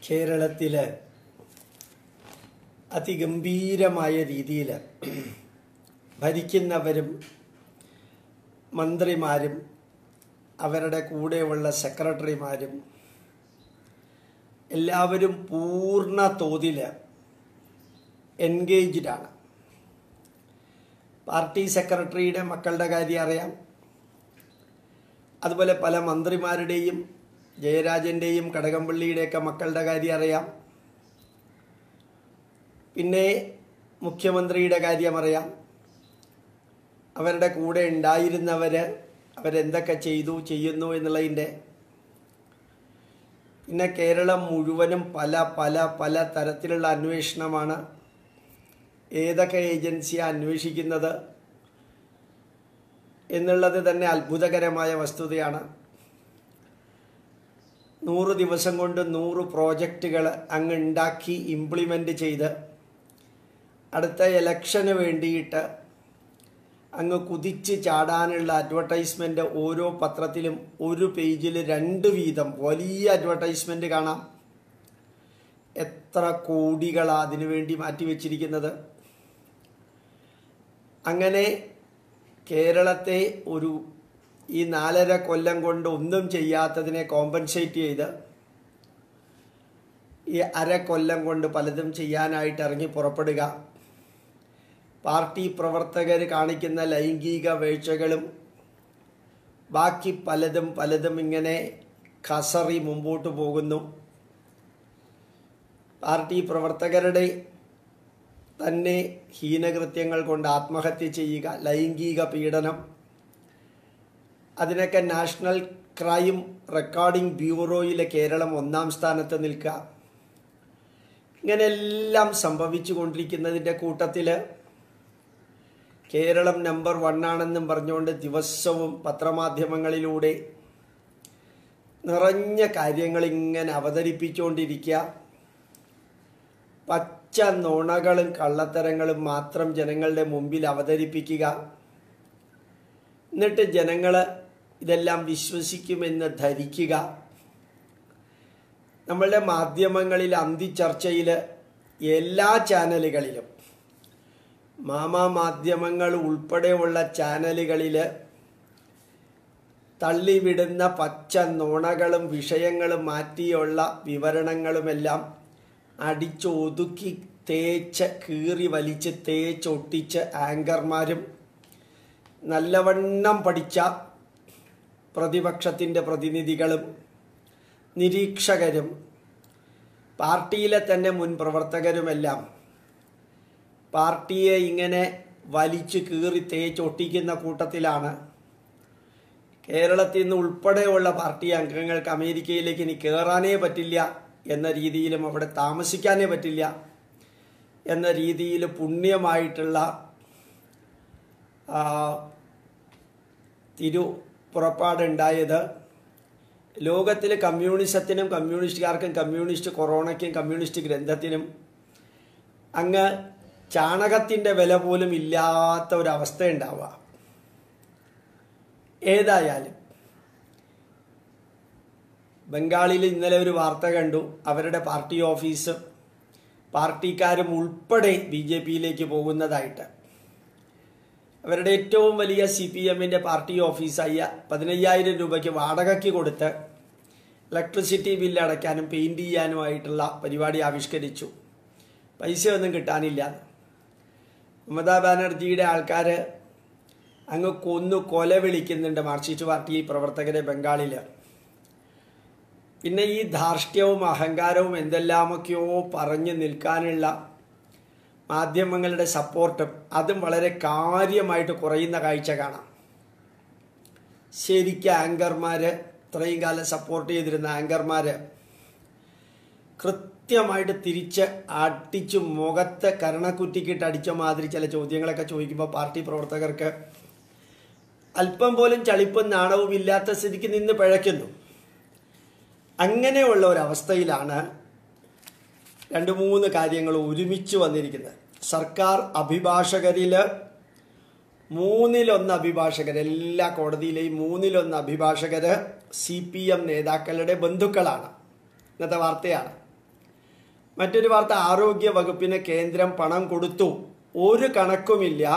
കേരളത്തിൽ അതിഗംഭീരമായ രീതിയിൽ ഭരിക്കുന്നവരും മന്ത്രിമാരും അവരുടെ കൂടെയുള്ള സെക്രട്ടറിമാരും എല്ലാവരും പൂർണ്ണ തോതിൽ എൻഗേജ്ഡാണ് പാർട്ടി സെക്രട്ടറിയുടെ മക്കളുടെ കാര്യം അറിയാം അതുപോലെ പല മന്ത്രിമാരുടെയും ജയരാജൻ്റെയും കടകംപള്ളിയുടെയൊക്കെ മക്കളുടെ കാര്യം അറിയാം പിന്നെ മുഖ്യമന്ത്രിയുടെ കാര്യം അറിയാം അവരുടെ കൂടെ ഉണ്ടായിരുന്നവർ അവരെന്തൊക്കെ ചെയ്തു ചെയ്യുന്നു എന്നുള്ളതിൻ്റെ പിന്നെ കേരളം മുഴുവനും പല പല പല തരത്തിലുള്ള അന്വേഷണമാണ് ഏതൊക്കെ ഏജൻസിയാണ് അന്വേഷിക്കുന്നത് എന്നുള്ളത് തന്നെ അത്ഭുതകരമായ വസ്തുതയാണ് നൂറ് ദിവസം കൊണ്ട് നൂറ് പ്രോജക്റ്റുകൾ അങ്ങ് ഉണ്ടാക്കി ഇംപ്ലിമെൻ്റ് ചെയ്ത് അടുത്ത ഇലക്ഷന് വേണ്ടിയിട്ട് അങ്ങ് കുതിച്ച് ചാടാനുള്ള അഡ്വർടൈസ്മെൻ്റ് ഓരോ പത്രത്തിലും ഒരു പേജിൽ രണ്ട് വീതം വലിയ അഡ്വർടൈസ്മെൻ്റ് കാണാം എത്ര കോടികളാണ് അതിനു വേണ്ടി മാറ്റിവെച്ചിരിക്കുന്നത് അങ്ങനെ കേരളത്തെ ഒരു ഈ നാലര കൊല്ലം കൊണ്ട് ഒന്നും ചെയ്യാത്തതിനെ കോമ്പൻസേറ്റ് ചെയ്ത് ഈ അര കൊല്ലം കൊണ്ട് പലതും ചെയ്യാനായിട്ട് ഇറങ്ങി പുറപ്പെടുക പാർട്ടി പ്രവർത്തകർ കാണിക്കുന്ന ലൈംഗിക വീഴ്ചകളും ബാക്കി പലതും പലതും ഇങ്ങനെ കസറി മുമ്പോട്ട് പോകുന്നു പാർട്ടി പ്രവർത്തകരുടെ തന്നെ ഹീനകൃത്യങ്ങൾ കൊണ്ട് ആത്മഹത്യ ചെയ്യുക ലൈംഗിക പീഡനം അതിനൊക്കെ നാഷണൽ ക്രൈം റെക്കോർഡിംഗ് ബ്യൂറോയിലെ കേരളം ഒന്നാം സ്ഥാനത്ത് നിൽക്കുക ഇങ്ങനെല്ലാം സംഭവിച്ചു കൊണ്ടിരിക്കുന്നതിൻ്റെ കൂട്ടത്തിൽ കേരളം നമ്പർ വൺ ആണെന്നും പറഞ്ഞുകൊണ്ട് ദിവസവും പത്രമാധ്യമങ്ങളിലൂടെ നിറഞ്ഞ കാര്യങ്ങൾ ഇങ്ങനെ അവതരിപ്പിച്ചുകൊണ്ടിരിക്കുക പച്ച നുണകളും കള്ളത്തരങ്ങളും മാത്രം ജനങ്ങളുടെ മുമ്പിൽ അവതരിപ്പിക്കുക എന്നിട്ട് ജനങ്ങൾ ഇതെല്ലാം വിശ്വസിക്കുമെന്ന് ധരിക്കുക നമ്മളുടെ മാധ്യമങ്ങളിൽ അന്തിച്ചർച്ചയിൽ എല്ലാ ചാനലുകളിലും മാമാ മാധ്യമങ്ങൾ ഉൾപ്പെടെയുള്ള ചാനലുകളിൽ തള്ളിവിടുന്ന പച്ച നുണകളും വിഷയങ്ങളും മാറ്റിയുള്ള വിവരണങ്ങളുമെല്ലാം അടിച്ചൊതുക്കി തേച്ച് കീറി വലിച്ച് തേച്ചൊട്ടിച്ച് ആങ്കർമാരും നല്ലവണ്ണം പഠിച്ച പ്രതിപക്ഷത്തിൻ്റെ പ്രതിനിധികളും നിരീക്ഷകരും പാർട്ടിയിലെ തന്നെ മുൻ പ്രവർത്തകരുമെല്ലാം പാർട്ടിയെ ഇങ്ങനെ വലിച്ചു കീറി തേച്ചൊട്ടിക്കുന്ന കൂട്ടത്തിലാണ് കേരളത്തിൽ നിന്ന് ഉൾപ്പെടെയുള്ള പാർട്ടി അംഗങ്ങൾക്ക് അമേരിക്കയിലേക്ക് ഇനി കയറാനേ പറ്റില്ല എന്ന രീതിയിലും അവിടെ താമസിക്കാനേ പറ്റില്ല എന്ന രീതിയിൽ പുണ്യമായിട്ടുള്ള തിരു പുറപ്പാടുണ്ടായത് ലോകത്തിൽ കമ്മ്യൂണിസത്തിനും കമ്മ്യൂണിസ്റ്റുകാർക്കും കമ്മ്യൂണിസ്റ്റ് കൊറോണയ്ക്കും കമ്മ്യൂണിസ്റ്റ് ഗ്രന്ഥത്തിനും അങ്ങ് ചാണകത്തിൻ്റെ വില പോലും ഇല്ലാത്ത ഒരവസ്ഥ ഉണ്ടാവുക ഏതായാലും ബംഗാളിൽ ഇന്നലെ ഒരു വാർത്ത കണ്ടു അവരുടെ പാർട്ടി ഓഫീസ് പാർട്ടിക്കാരും ഉൾപ്പെടെ ബി ജെ പിയിലേക്ക് പോകുന്നതായിട്ട് അവരുടെ ഏറ്റവും വലിയ സി പി എമ്മിൻ്റെ പാർട്ടി ഓഫീസായ പതിനയ്യായിരം രൂപയ്ക്ക് വാടകയ്ക്ക് കൊടുത്ത് ഇലക്ട്രിസിറ്റി ബില്ല് അടയ്ക്കാനും പെയിൻറ് ചെയ്യാനുമായിട്ടുള്ള പരിപാടി ആവിഷ്കരിച്ചു പൈസയൊന്നും കിട്ടാനില്ല മമതാ ബാനർജിയുടെ ആൾക്കാർ അങ്ങ് കൊന്നു കൊല വിളിക്കുന്നുണ്ട് മാർക്സിസ്റ്റ് പാർട്ടി പ്രവർത്തകരെ ബംഗാളിൽ പിന്നെ ഈ ധാർഷ്ട്യവും അഹങ്കാരവും എന്തെല്ലാമൊക്കെയോ പറഞ്ഞു നിൽക്കാനുള്ള മാധ്യമങ്ങളുടെ സപ്പോർട്ടും അതും വളരെ കാര്യമായിട്ട് കുറയുന്ന കാഴ്ച കാണാം ശരിക്കും ആങ്കർമാർ ഇത്രയും കാലം സപ്പോർട്ട് ചെയ്തിരുന്ന ആങ്കർമാർ കൃത്യമായിട്ട് തിരിച്ച് അടിച്ച് മുഖത്ത് കരണക്കുറ്റിക്കിട്ട് അടിച്ച മാതിരി ചില ചോദ്യങ്ങളൊക്കെ ചോദിക്കുമ്പോൾ പാർട്ടി പ്രവർത്തകർക്ക് അല്പം പോലും ചളിപ്പും നാണവും ഇല്ലാത്ത സ്ഥിതിക്ക് നിന്ന് പിഴയ്ക്കുന്നു അങ്ങനെയുള്ള ഒരവസ്ഥയിലാണ് രണ്ട് മൂന്ന് കാര്യങ്ങൾ ഒരുമിച്ച് വന്നിരിക്കുന്നത് സർക്കാർ അഭിഭാഷകരിൽ മൂന്നിലൊന്ന് അഭിഭാഷകർ എല്ലാ കോടതിയിലെയും മൂന്നിലൊന്ന് അഭിഭാഷകർ സി പി എം നേതാക്കളുടെ ബന്ധുക്കളാണ് ഇന്നത്തെ വാർത്തയാണ് മറ്റൊരു വാർത്ത ആരോഗ്യ വകുപ്പിന് കേന്ദ്രം പണം കൊടുത്തു ഒരു കണക്കുമില്ല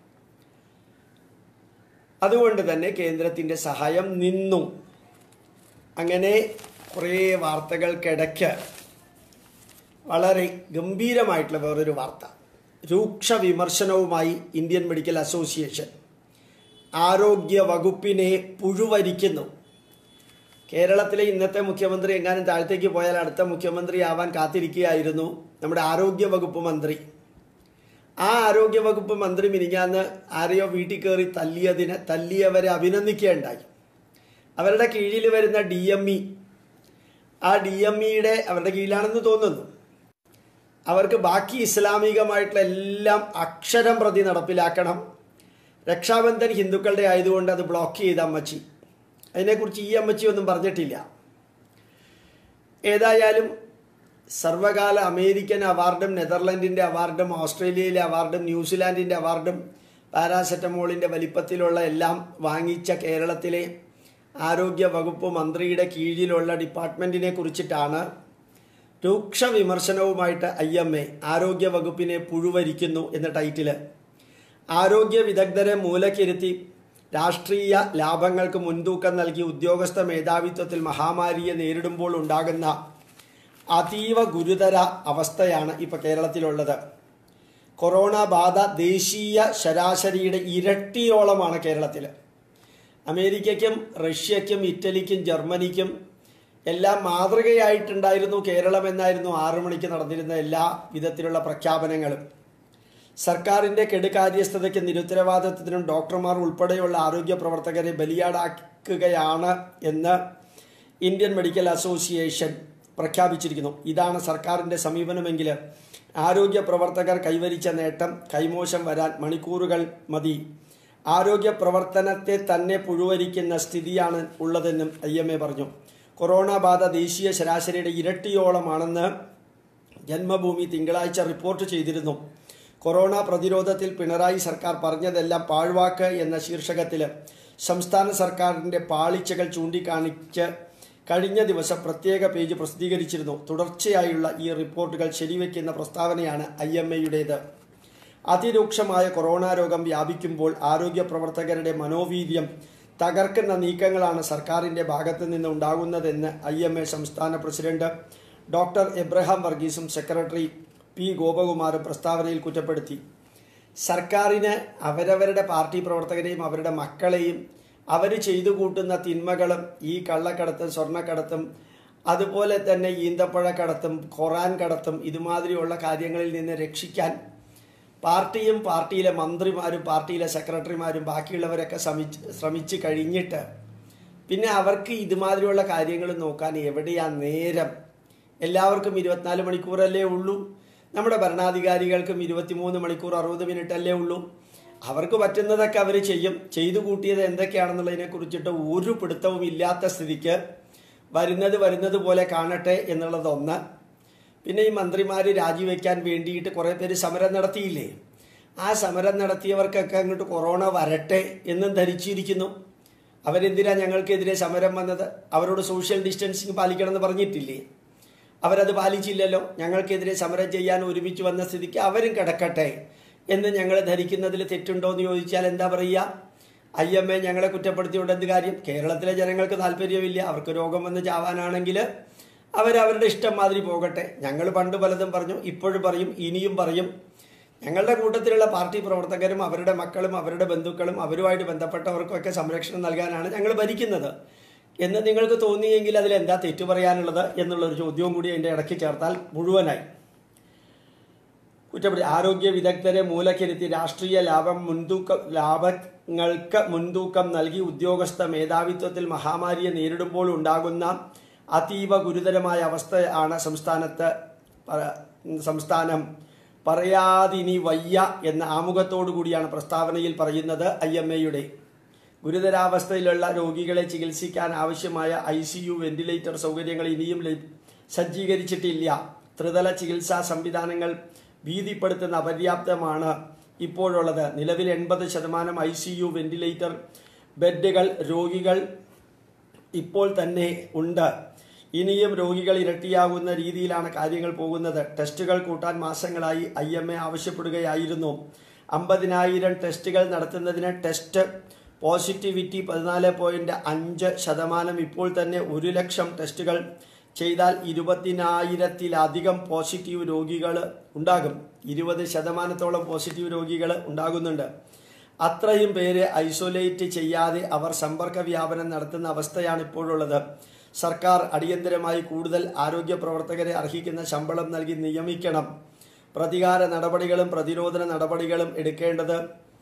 അതുകൊണ്ട് തന്നെ കേന്ദ്രത്തിൻ്റെ സഹായം നിന്നു അങ്ങനെ കുറേ വാർത്തകൾക്കിടയ്ക്ക് വളരെ ഗംഭീരമായിട്ടുള്ള വേറൊരു വാർത്ത രൂക്ഷ വിമർശനവുമായി ഇന്ത്യൻ മെഡിക്കൽ അസോസിയേഷൻ ആരോഗ്യ വകുപ്പിനെ പുഴുവരിക്കുന്നു കേരളത്തിലെ ഇന്നത്തെ മുഖ്യമന്ത്രി എങ്ങാനും താഴത്തേക്ക് പോയാൽ അടുത്ത മുഖ്യമന്ത്രി ആവാൻ കാത്തിരിക്കുകയായിരുന്നു നമ്മുടെ ആരോഗ്യ വകുപ്പ് മന്ത്രി ആ ആരോഗ്യ വകുപ്പ് മന്ത്രി മിനിഞ്ഞാന്ന് ആരെയോ വീട്ടിൽ കയറി തല്ലിയതിന് തല്ലിയവരെ അഭിനന്ദിക്കുകയുണ്ടായി അവരുടെ കീഴിൽ വരുന്ന ഡി എം ഇ ആ ഡി എം ഇയുടെ അവരുടെ കീഴിലാണെന്ന് തോന്നുന്നു അവർക്ക് ബാക്കി ഇസ്ലാമികമായിട്ടുള്ള എല്ലാം അക്ഷരം പ്രതി നടപ്പിലാക്കണം രക്ഷാബന്ധൻ ഹിന്ദുക്കളുടെ ആയതുകൊണ്ട് അത് ബ്ലോക്ക് ചെയ്ത അമ്മച്ചി അതിനെക്കുറിച്ച് ഈ അമ്മച്ചി ഒന്നും പറഞ്ഞിട്ടില്ല ഏതായാലും സർവകാല അമേരിക്കൻ അവാർഡും നെതർലൻഡിൻ്റെ അവാർഡും ഓസ്ട്രേലിയയിലെ അവാർഡും ന്യൂസിലാൻഡിൻ്റെ അവാർഡും പാരാസെറ്റമോളിൻ്റെ വലിപ്പത്തിലുള്ള എല്ലാം വാങ്ങിച്ച കേരളത്തിലെ ആരോഗ്യ വകുപ്പ് മന്ത്രിയുടെ കീഴിലുള്ള ഡിപ്പാർട്ട്മെൻറ്റിനെ കുറിച്ചിട്ടാണ് രൂക്ഷ വിമർശനവുമായിട്ട് ഐ എം എ ആരോഗ്യ വകുപ്പിനെ പുഴുവരിക്കുന്നു എന്ന ടൈറ്റില് ആരോഗ്യ വിദഗ്ധരെ മൂലക്കിരുത്തി രാഷ്ട്രീയ ലാഭങ്ങൾക്ക് മുൻതൂക്കം നൽകി ഉദ്യോഗസ്ഥ മേധാവിത്വത്തിൽ മഹാമാരിയെ നേരിടുമ്പോൾ ഉണ്ടാകുന്ന അതീവ ഗുരുതര അവസ്ഥയാണ് ഇപ്പോൾ കേരളത്തിലുള്ളത് കൊറോണ ബാധ ദേശീയ ശരാശരിയുടെ ഇരട്ടിയോളമാണ് കേരളത്തിൽ അമേരിക്കയ്ക്കും റഷ്യയ്ക്കും ഇറ്റലിക്കും ജർമ്മനിക്കും എല്ലാം മാതൃകയായിട്ടുണ്ടായിരുന്നു കേരളം എന്നായിരുന്നു ആറു മണിക്ക് നടന്നിരുന്ന എല്ലാ വിധത്തിലുള്ള പ്രഖ്യാപനങ്ങളും സർക്കാരിൻ്റെ കെടുകാര്യസ്ഥതയ്ക്കും നിരുത്തരവാദിത്വത്തിനും ഡോക്ടർമാർ ഉൾപ്പെടെയുള്ള ആരോഗ്യ പ്രവർത്തകരെ ബലിയാടാക്കുകയാണ് എന്ന് ഇന്ത്യൻ മെഡിക്കൽ അസോസിയേഷൻ പ്രഖ്യാപിച്ചിരിക്കുന്നു ഇതാണ് സർക്കാരിൻ്റെ സമീപനമെങ്കിൽ ആരോഗ്യ പ്രവർത്തകർ കൈവരിച്ച നേട്ടം കൈമോശം വരാൻ മണിക്കൂറുകൾ മതി ആരോഗ്യ പ്രവർത്തനത്തെ തന്നെ പുഴുവരിക്കുന്ന സ്ഥിതിയാണ് ഉള്ളതെന്നും ഐ എം എ പറഞ്ഞു കൊറോണ ബാധ ദേശീയ ശരാശരിയുടെ ഇരട്ടിയോളമാണെന്ന് ജന്മഭൂമി തിങ്കളാഴ്ച റിപ്പോർട്ട് ചെയ്തിരുന്നു കൊറോണ പ്രതിരോധത്തിൽ പിണറായി സർക്കാർ പറഞ്ഞതെല്ലാം പാഴ്വാക്ക് എന്ന ശീർഷകത്തിൽ സംസ്ഥാന സർക്കാരിൻ്റെ പാളിച്ചകൾ ചൂണ്ടിക്കാണിച്ച് കഴിഞ്ഞ ദിവസം പ്രത്യേക പേജ് പ്രസിദ്ധീകരിച്ചിരുന്നു തുടർച്ചയായുള്ള ഈ റിപ്പോർട്ടുകൾ ശരിവെക്കുന്ന പ്രസ്താവനയാണ് ഐ എം എയുടേത് അതിരൂക്ഷമായ കൊറോണ രോഗം വ്യാപിക്കുമ്പോൾ ആരോഗ്യ പ്രവർത്തകരുടെ മനോവീര്യം തകർക്കുന്ന നീക്കങ്ങളാണ് സർക്കാരിൻ്റെ ഭാഗത്തു നിന്ന് ഉണ്ടാകുന്നതെന്ന് ഐ എം എ സംസ്ഥാന പ്രസിഡന്റ് ഡോക്ടർ എബ്രഹാം വർഗീസും സെക്രട്ടറി പി ഗോപകുമാറും പ്രസ്താവനയിൽ കുറ്റപ്പെടുത്തി സർക്കാരിന് അവരവരുടെ പാർട്ടി പ്രവർത്തകരെയും അവരുടെ മക്കളെയും അവർ ചെയ്തു കൂട്ടുന്ന തിന്മകളും ഈ കള്ളക്കടത്തും സ്വർണ്ണക്കടത്തും അതുപോലെ തന്നെ ഈന്തപ്പഴക്കടത്തും ഖുറാൻ കടത്തും ഇതുമാതിരിയുള്ള കാര്യങ്ങളിൽ നിന്ന് രക്ഷിക്കാൻ പാർട്ടിയും പാർട്ടിയിലെ മന്ത്രിമാരും പാർട്ടിയിലെ സെക്രട്ടറിമാരും ബാക്കിയുള്ളവരൊക്കെ ശ്രമിച്ച് ശ്രമിച്ച് കഴിഞ്ഞിട്ട് പിന്നെ അവർക്ക് ഇതുമാതിരിയുള്ള കാര്യങ്ങൾ നോക്കാൻ എവിടെയാ നേരം എല്ലാവർക്കും ഇരുപത്തിനാല് മണിക്കൂറല്ലേ ഉള്ളൂ നമ്മുടെ ഭരണാധികാരികൾക്കും ഇരുപത്തിമൂന്ന് മണിക്കൂർ അറുപത് മിനിറ്റ് അല്ലേ ഉള്ളൂ അവർക്ക് പറ്റുന്നതൊക്കെ അവർ ചെയ്യും ചെയ്തു കൂട്ടിയത് എന്തൊക്കെയാണെന്നുള്ളതിനെ കുറിച്ചിട്ട് ഒരു പിടുത്തവും ഇല്ലാത്ത സ്ഥിതിക്ക് വരുന്നത് വരുന്നത് പോലെ കാണട്ടെ എന്നുള്ളത് ഒന്ന് പിന്നെ ഈ മന്ത്രിമാർ രാജിവെക്കാൻ വേണ്ടിയിട്ട് കുറേ പേര് സമരം നടത്തിയില്ലേ ആ സമരം നടത്തിയവർക്കൊക്കെ അങ്ങോട്ട് കൊറോണ വരട്ടെ എന്നും ധരിച്ചിരിക്കുന്നു അവരെന്തിനാ ഞങ്ങൾക്കെതിരെ സമരം വന്നത് അവരോട് സോഷ്യൽ ഡിസ്റ്റൻസിങ് പാലിക്കണമെന്ന് പറഞ്ഞിട്ടില്ലേ അവരത് പാലിച്ചില്ലല്ലോ ഞങ്ങൾക്കെതിരെ സമരം ചെയ്യാൻ ഒരുമിച്ച് വന്ന സ്ഥിതിക്ക് അവരും കിടക്കട്ടെ എന്ന് ഞങ്ങൾ ധരിക്കുന്നതിൽ തെറ്റുണ്ടോ എന്ന് ചോദിച്ചാൽ എന്താ പറയുക ഐ എം എ ഞങ്ങളെ കുറ്റപ്പെടുത്തിയോണ്ട് എന്ത് കാര്യം കേരളത്തിലെ ജനങ്ങൾക്ക് താല്പര്യമില്ല അവർക്ക് രോഗം വന്ന് ചാവാനാണെങ്കിൽ അവരവരുടെ ഇഷ്ടം മാതിരി പോകട്ടെ ഞങ്ങൾ പണ്ട് പലതും പറഞ്ഞു ഇപ്പോഴും പറയും ഇനിയും പറയും ഞങ്ങളുടെ കൂട്ടത്തിലുള്ള പാർട്ടി പ്രവർത്തകരും അവരുടെ മക്കളും അവരുടെ ബന്ധുക്കളും അവരുമായിട്ട് ബന്ധപ്പെട്ടവർക്കൊക്കെ സംരക്ഷണം നൽകാനാണ് ഞങ്ങൾ ഭരിക്കുന്നത് എന്ന് നിങ്ങൾക്ക് തോന്നിയെങ്കിൽ അതിൽ എന്താ തെറ്റു പറയാനുള്ളത് എന്നുള്ളൊരു ചോദ്യവും കൂടി അതിൻ്റെ ഇടയ്ക്ക് ചേർത്താൽ മുഴുവനായി കുറ്റപ്പെടുത്തി ആരോഗ്യ വിദഗ്ധരെ മൂലക്കിരുത്തി രാഷ്ട്രീയ ലാഭം മുൻതൂക്കം ലാഭങ്ങൾക്ക് മുൻതൂക്കം നൽകി ഉദ്യോഗസ്ഥ മേധാവിത്വത്തിൽ മഹാമാരിയെ നേരിടുമ്പോൾ ഉണ്ടാകുന്ന അതീവ ഗുരുതരമായ അവസ്ഥയാണ് സംസ്ഥാനത്ത് പ- സംസ്ഥാനം പറയാതിനി വയ്യ എന്ന ആമുഖത്തോടു കൂടിയാണ് പ്രസ്താവനയിൽ പറയുന്നത് ഐ എം എയുടെ ഗുരുതരാവസ്ഥയിലുള്ള രോഗികളെ ചികിത്സിക്കാൻ ആവശ്യമായ ഐ സി യു വെന്റിലേറ്റർ സൗകര്യങ്ങൾ ഇനിയും ലഭ്- സജ്ജീകരിച്ചിട്ടില്ല ത്രിതല ചികിത്സാ സംവിധാനങ്ങൾ ഭീതിപ്പെടുത്തുന്ന അപര്യാപ്തമാണ് ഇപ്പോഴുള്ളത് നിലവിൽ എൺപത് ശതമാനം ഐ സി യു വെന്റിലേറ്റർ ബെഡുകൾ രോഗികൾ ഇപ്പോൾ തന്നെ ഉണ്ട് ഇനിയും രോഗികൾ ഇരട്ടിയാകുന്ന രീതിയിലാണ് കാര്യങ്ങൾ പോകുന്നത് ടെസ്റ്റുകൾ കൂട്ടാൻ മാസങ്ങളായി ഐ എം എ ആവശ്യപ്പെടുകയായിരുന്നു അമ്പതിനായിരം ടെസ്റ്റുകൾ നടത്തുന്നതിന് ടെസ്റ്റ് പോസിറ്റിവിറ്റി പതിനാല് പോയിന്റ് അഞ്ച് ശതമാനം ഇപ്പോൾ തന്നെ ഒരു ലക്ഷം ടെസ്റ്റുകൾ ചെയ്താൽ ഇരുപതിനായിരത്തിലധികം പോസിറ്റീവ് രോഗികൾ ഉണ്ടാകും ഇരുപത് ശതമാനത്തോളം പോസിറ്റീവ് രോഗികൾ ഉണ്ടാകുന്നുണ്ട് അത്രയും പേരെ ഐസൊലേറ്റ് ചെയ്യാതെ അവർ സമ്പർക്ക വ്യാപനം നടത്തുന്ന അവസ്ഥയാണ് ഇപ്പോഴുള്ളത് സർക്കാർ അടിയന്തരമായി കൂടുതൽ ആരോഗ്യ പ്രവർത്തകരെ അർഹിക്കുന്ന ശമ്പളം നൽകി നിയമിക്കണം പ്രതികാര നടപടികളും പ്രതിരോധന നടപടികളും എടുക്കേണ്ടത്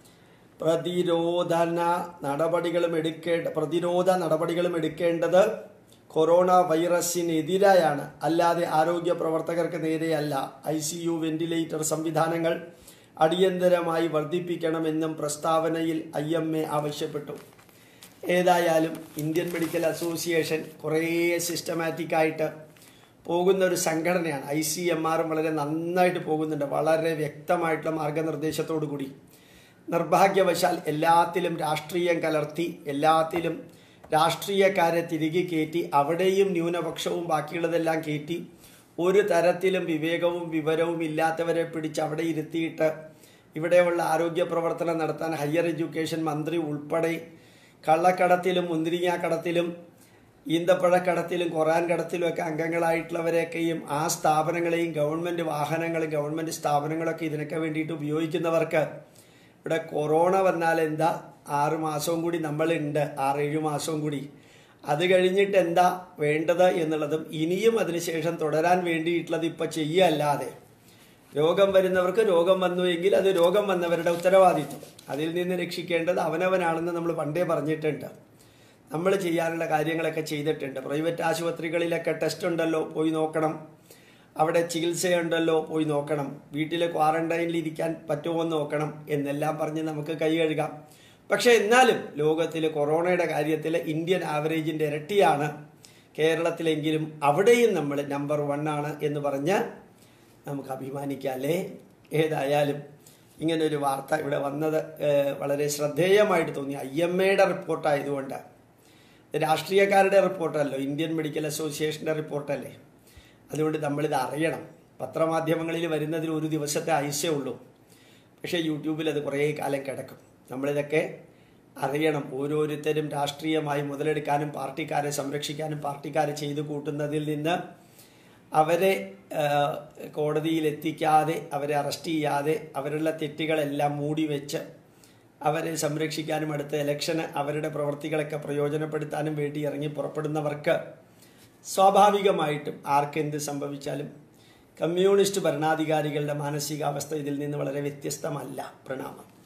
പ്രതിരോധന നടപടികളും എടുക്കേണ്ട പ്രതിരോധ നടപടികളും എടുക്കേണ്ടത് കൊറോണ വൈറസിനെതിരായാണ് അല്ലാതെ ആരോഗ്യ പ്രവർത്തകർക്ക് നേരെയല്ല ഐ സി യു വെന്റിലേറ്റർ സംവിധാനങ്ങൾ അടിയന്തരമായി വർദ്ധിപ്പിക്കണമെന്നും പ്രസ്താവനയിൽ ഐ എം എ ആവശ്യപ്പെട്ടു ഏതായാലും ഇന്ത്യൻ മെഡിക്കൽ അസോസിയേഷൻ കുറേ സിസ്റ്റമാറ്റിക് ആയിട്ട് പോകുന്ന ഒരു സംഘടനയാണ് ഐ സി എം ആറും വളരെ നന്നായിട്ട് പോകുന്നുണ്ട് വളരെ വ്യക്തമായിട്ടുള്ള മാർഗനിർദ്ദേശത്തോടു കൂടി നിർഭാഗ്യവശാൽ എല്ലാത്തിലും രാഷ്ട്രീയം കലർത്തി എല്ലാത്തിലും രാഷ്ട്രീയക്കാരെ തിരികെ കയറ്റി അവിടെയും ന്യൂനപക്ഷവും ബാക്കിയുള്ളതെല്ലാം കയറ്റി ഒരു തരത്തിലും വിവേകവും വിവരവും ഇല്ലാത്തവരെ പിടിച്ച് അവിടെ ഇരുത്തിയിട്ട് ഇവിടെയുള്ള ആരോഗ്യ പ്രവർത്തനം നടത്താൻ ഹയർ എഡ്യൂക്കേഷൻ മന്ത്രി ഉൾപ്പെടെ കള്ളക്കടത്തിലും മുന്തിരിങ്ങാക്കടത്തിലും ഈന്തപ്പഴക്കടത്തിലും ഖുറാൻ കടത്തിലും ഒക്കെ അംഗങ്ങളായിട്ടുള്ളവരെയൊക്കെയും ആ സ്ഥാപനങ്ങളെയും ഗവൺമെൻറ് വാഹനങ്ങളും ഗവൺമെൻറ് സ്ഥാപനങ്ങളൊക്കെ ഇതിനൊക്കെ വേണ്ടിയിട്ട് ഉപയോഗിക്കുന്നവർക്ക് ഇവിടെ കൊറോണ വന്നാൽ എന്താ ആറ് മാസവും കൂടി നമ്മളുണ്ട് ആറേഴ് മാസവും കൂടി അത് കഴിഞ്ഞിട്ട് എന്താ വേണ്ടത് എന്നുള്ളതും ഇനിയും അതിനുശേഷം തുടരാൻ വേണ്ടിയിട്ടുള്ളത് ഇപ്പം ചെയ്യുകയല്ലാതെ രോഗം വരുന്നവർക്ക് രോഗം വന്നു എങ്കിൽ അത് രോഗം വന്നവരുടെ ഉത്തരവാദിത്വം അതിൽ നിന്ന് രക്ഷിക്കേണ്ടത് അവനവനാണെന്ന് നമ്മൾ പണ്ടേ പറഞ്ഞിട്ടുണ്ട് നമ്മൾ ചെയ്യാനുള്ള കാര്യങ്ങളൊക്കെ ചെയ്തിട്ടുണ്ട് പ്രൈവറ്റ് ആശുപത്രികളിലൊക്കെ ടെസ്റ്റ് ഉണ്ടല്ലോ പോയി നോക്കണം അവിടെ ചികിത്സയുണ്ടല്ലോ പോയി നോക്കണം വീട്ടിൽ ക്വാറന്റൈനിൽ ഇരിക്കാൻ പറ്റുമോ എന്ന് നോക്കണം എന്നെല്ലാം പറഞ്ഞ് നമുക്ക് കൈ കഴുകാം പക്ഷേ എന്നാലും ലോകത്തിൽ കൊറോണയുടെ കാര്യത്തിൽ ഇന്ത്യൻ ആവറേജിൻ്റെ ഇരട്ടിയാണ് കേരളത്തിലെങ്കിലും അവിടെയും നമ്മൾ നമ്പർ വൺ ആണ് എന്ന് പറഞ്ഞ് നമുക്ക് അഭിമാനിക്കാം അല്ലേ ഏതായാലും ഇങ്ങനൊരു വാർത്ത ഇവിടെ വന്നത് ഏഹ്, വളരെ ശ്രദ്ധേയമായിട്ട് തോന്നി ഐ എം എയുടെ റിപ്പോർട്ടായതുകൊണ്ട് ഇത് രാഷ്ട്രീയക്കാരുടെ റിപ്പോർട്ടല്ലോ ഇന്ത്യൻ മെഡിക്കൽ അസോസിയേഷൻ്റെ റിപ്പോർട്ടല്ലേ അതുകൊണ്ട് നമ്മളിത് അറിയണം പത്രമാധ്യമങ്ങളിൽ വരുന്നതിൽ ഒരു ദിവസത്തെ ആയുസേ ഉള്ളൂ പക്ഷേ യൂട്യൂബിൽ അത് കുറേ കാലം കിടക്കും നമ്മളിതൊക്കെ അറിയണം ഓരോരുത്തരും രാഷ്ട്രീയമായി മുതലെടുക്കാനും പാർട്ടിക്കാരെ സംരക്ഷിക്കാനും പാർട്ടിക്കാരെ ചെയ്തു കൂട്ടുന്നതിൽ നിന്ന് അവരെ ആ, കോടതിയിൽ എത്തിക്കാതെ അവരെ അറസ്റ്റ് ചെയ്യാതെ അവരുടെ തെറ്റുകളെല്ലാം മൂടി വെച്ച് അവരെ സംരക്ഷിക്കാനും അടുത്ത ഇലക്ഷന് അവരുടെ പ്രവർത്തികളൊക്കെ പ്രയോജനപ്പെടുത്താനും വേണ്ടി ഇറങ്ങി പുറപ്പെടുന്നവർക്ക് സ്വാഭാവികമായിട്ടും ആർക്കെന്ത് സംഭവിച്ചാലും കമ്മ്യൂണിസ്റ്റ് ഭരണാധികാരികളുടെ മാനസികാവസ്ഥ ഇതിൽ നിന്ന് വളരെ വ്യത്യസ്തമല്ല പ്രണാമം